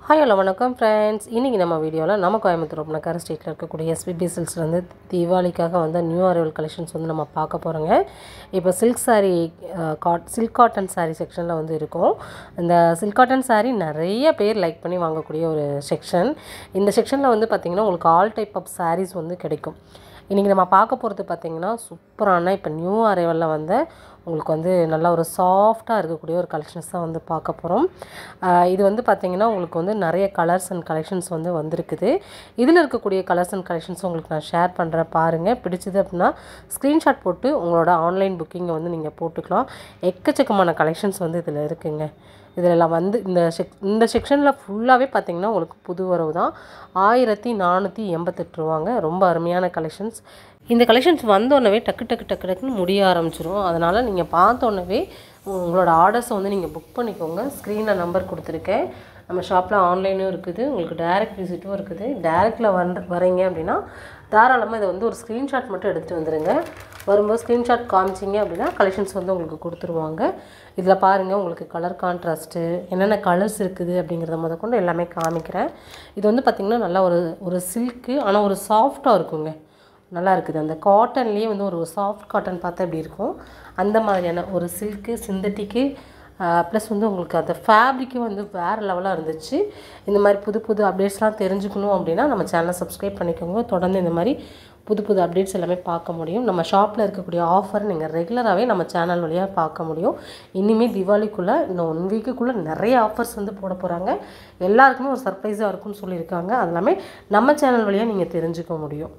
hi hello வணக்கம் friends இன்றைக்கி நம்ம வீடியோவில் நம்ம கோயம்புத்தூர் ஒப்பனக்கார ஸ்ட்ரீட்டில் இருக்கக்கூடிய எஸ்பிபி சில்க்ஸில் வந்து தீபாவளிக்காக வந்த நியூ அரைவல் கலெக்ஷன்ஸ் வந்து நம்ம பார்க்க போகிறோங்க இப்போ சில்க் சாரீ காட் சில்க் காட்டன் சாரீ செக்ஷனில் வந்து இருக்கும் இந்த சில்க் காட்டன் சாரீ நிறைய பேர் லைக் பண்ணி வாங்கக்கூடிய ஒரு செக்ஷன் இந்த செக்ஷனில் வந்து பார்த்திங்கன்னா உங்களுக்கு ஆல் டைப் ஆஃப் சாரீஸ் வந்து கிடைக்கும் இன்றைக்கி நம்ம பார்க்க போகிறது பார்த்திங்கன்னா சூப்பரான இப்போ நியூ அரைவலில் வந்து உங்களுக்கு வந்து நல்லா ஒரு சாஃப்டாக இருக்கக்கூடிய ஒரு கலெக்ஷன்ஸ் தான் வந்து பார்க்க போகிறோம் இது வந்து பார்த்திங்கன்னா உங்களுக்கு வந்து நிறைய கலர்ஸ் அண்ட் கலெக்ஷன்ஸ் வந்து வந்திருக்குது இதில் இருக்கக்கூடிய கலர்ஸ் அண்ட் கலெக்ஷன்ஸ் உங்களுக்கு நான் ஷேர் பண்ணுறேன் பாருங்கள் பிடிச்சது அப்படின்னா ஸ்க்ரீன்ஷாட் போட்டு உங்களோட ஆன்லைன் புக்கிங்கை வந்து நீங்கள் போட்டுக்கலாம் எக்கச்சக்கமான கலெக்ஷன்ஸ் வந்து இதில் இருக்குங்க இதில் வந்து இந்த செக் இந்த செக்ஷனில் ஃபுல்லாகவே பார்த்தீங்கன்னா உங்களுக்கு புது வரவு தான் ஆயிரத்தி நானூற்றி எண்பத்தெட்டு ரூபாங்க ரொம்ப அருமையான கலெக்ஷன்ஸ் இந்த கலெக்ஷன்ஸ் வந்தோடனே டக்கு டக்கு டக்கு டக்குன்னு முடிய ஆரம்பிச்சிரும் அதனால் நீங்கள் பார்த்தோன்னே உங்களோட ஆர்டர்ஸை வந்து நீங்கள் புக் பண்ணிக்கோங்க ஸ்க்ரீனில் நம்பர் கொடுத்துருக்கேன் நம்ம ஷாப்பில் ஆன்லைனும் இருக்குது உங்களுக்கு டேரெக்ட் விசிட்டும் இருக்குது டேரெக்டில் வந்து வரீங்க அப்படின்னா தாராளமாக இதை வந்து ஒரு ஸ்க்ரீன்ஷாட் மட்டும் எடுத்துகிட்டு வந்துடுங்க வரும்போது ஸ்க்ரீன்ஷாட் காமிச்சிங்க அப்படின்னா கலெக்ஷன்ஸ் வந்து உங்களுக்கு கொடுத்துருவாங்க இதில் பாருங்கள் உங்களுக்கு கலர் கான்ட்ராஸ்ட்டு என்னென்ன கலர்ஸ் இருக்குது அப்படிங்கிறத முத கொண்டு எல்லாமே காமிக்கிறேன் இது வந்து பார்த்திங்கன்னா நல்லா ஒரு ஒரு சில்க்கு ஆனால் ஒரு சாஃப்டாக இருக்குங்க நல்லா இருக்குது அந்த காட்டன்லேயே வந்து ஒரு சாஃப்ட் காட்டன் பார்த்தா எப்படி இருக்கும் அந்த மாதிரியான ஒரு சில்க்கு சிந்தட்டிக்கு ப்ளஸ் வந்து உங்களுக்கு அந்த ஃபேப்ரிக்கும் வந்து வேறு லெவலாக இருந்துச்சு இந்த மாதிரி புது புது அப்டேட்ஸ்லாம் தெரிஞ்சுக்கணும் அப்படின்னா நம்ம சேனலை சப்ஸ்கிரைப் பண்ணிக்கோங்க தொடர்ந்து இந்த மாதிரி புது புது அப்டேட்ஸ் எல்லாமே பார்க்க முடியும் நம்ம ஷாப்பில் இருக்கக்கூடிய ஆஃபர் நீங்கள் ரெகுலராகவே நம்ம சேனல் வழியாக பார்க்க முடியும் இனிமேல் தீபாவளிக்குள்ளே இன்னும் ஒன் வீக்குக்குள்ளே நிறைய ஆஃபர்ஸ் வந்து போட போகிறாங்க எல்லாருக்குமே ஒரு சர்ப்ரைஸாக இருக்கும்னு சொல்லியிருக்காங்க அது எல்லாமே நம்ம சேனல் வழியாக நீங்கள் தெரிஞ்சுக்க முடியும்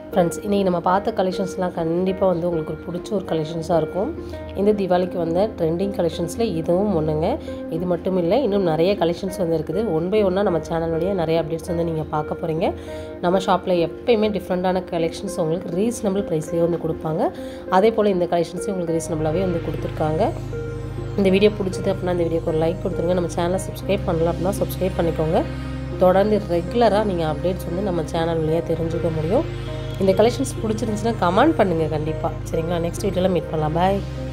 ஃப்ரெண்ட்ஸ் இன்றைக்கி நம்ம பார்த்த கலெக்ஷன்ஸ்லாம் கண்டிப்பாக வந்து உங்களுக்கு ஒரு பிடிச்ச ஒரு கலெக்ஷன்ஸாக இருக்கும் இந்த தீபாவளிக்கு வந்த ட்ரெண்டிங் கலெக்ஷன்ஸில் இதுவும் ஒன்றுங்க இது மட்டும் இல்லை இன்னும் நிறைய கலெக்ஷன்ஸ் வந்து இருக்குது ஒன் பை ஒன்னாக நம்ம சேனல் வழியாக நிறைய அப்டேட்ஸ் வந்து நீங்கள் பார்க்க போகிறீங்க நம்ம ஷாப்பில் எப்பயுமே டிஃப்ரெண்ட்டான கலெக்ஷன்ஸ் உங்களுக்கு ரீசனபிள் ப்ரைஸ்லேயே வந்து கொடுப்பாங்க அதே போல் இந்த கலெக்ஷன்ஸையும் உங்களுக்கு ரீசனபிளாகவே வந்து கொடுத்துருக்காங்க இந்த வீடியோ பிடிச்சது அப்படின்னா இந்த வீடியோக்கு ஒரு லைக் கொடுத்துருங்க நம்ம சேனலை சப்ஸ்கிரைப் பண்ணல அப்படின்னா சப்ஸ்கிரைப் பண்ணிக்கோங்க தொடர்ந்து ரெகுலராக நீங்கள் அப்டேட்ஸ் வந்து நம்ம சேனல் வழியாக தெரிஞ்சுக்க முடியும் இந்த கலெக்ஷன்ஸ் பிடிச்சிருந்துச்சுன்னா கமெண்ட் பண்ணுங்கள் கண்டிப்பாக சரிங்களா நெக்ஸ்ட் வீடியோவில் மீட் பண்ணலாம் பாய்